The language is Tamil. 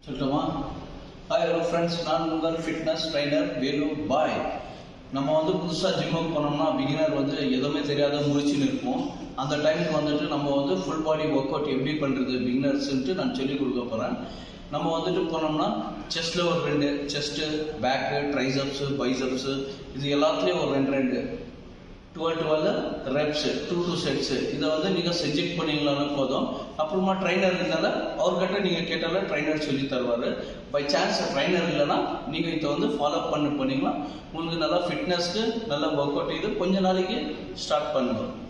சொல்லட்டுமா ஹாய் ஹலோ ஃப்ரெண்ட்ஸ் நான் உங்கள் ஃபிட்னஸ் ட்ரைனர் வேலு பாய் நம்ம வந்து புதுசாக ஜிம்முக்கு போனோம்னா பிகினர் வந்து எதுவுமே தெரியாத முடிச்சுன்னு இருப்போம் அந்த டைமுக்கு வந்துட்டு நம்ம வந்து ஃபுல் பாடி ஒர்க் அவுட் எப்படி பண்ணுறது பிகினர்ஸ்ன்ட்டு நான் சொல்லிக் கொடுக்க போகிறேன் நம்ம வந்துட்டு போனோம்னா செஸ்ட்டில் ஒரு ரெண்டு செஸ்ட்டு பேக்கு ட்ரைசப்ஸு பைசப்ஸு இது எல்லாத்துலேயும் ஒரு ரெண்டு ரெண்டு twelve twelve reps two two sets இதை வந்து நீங்கள் செஞ்சுட் பண்ணீங்களாலும் போதும் அப்புறமா ட்ரைனர் இருந்தால அவர்கிட்ட நீங்கள் கேட்டால ட்ரைனர் சொல்லி தருவார் பை சான்ஸ் ட்ரைனர் இல்லைன்னா நீங்கள் இதை வந்து ஃபாலோ பண்ணி பண்ணீங்கன்னா உங்களுக்கு நல்லா ஃபிட்னஸ்க்கு நல்லா ஒர்க் அவுட் இது கொஞ்ச நாளைக்கு ஸ்டார்ட் பண்ணுவோம்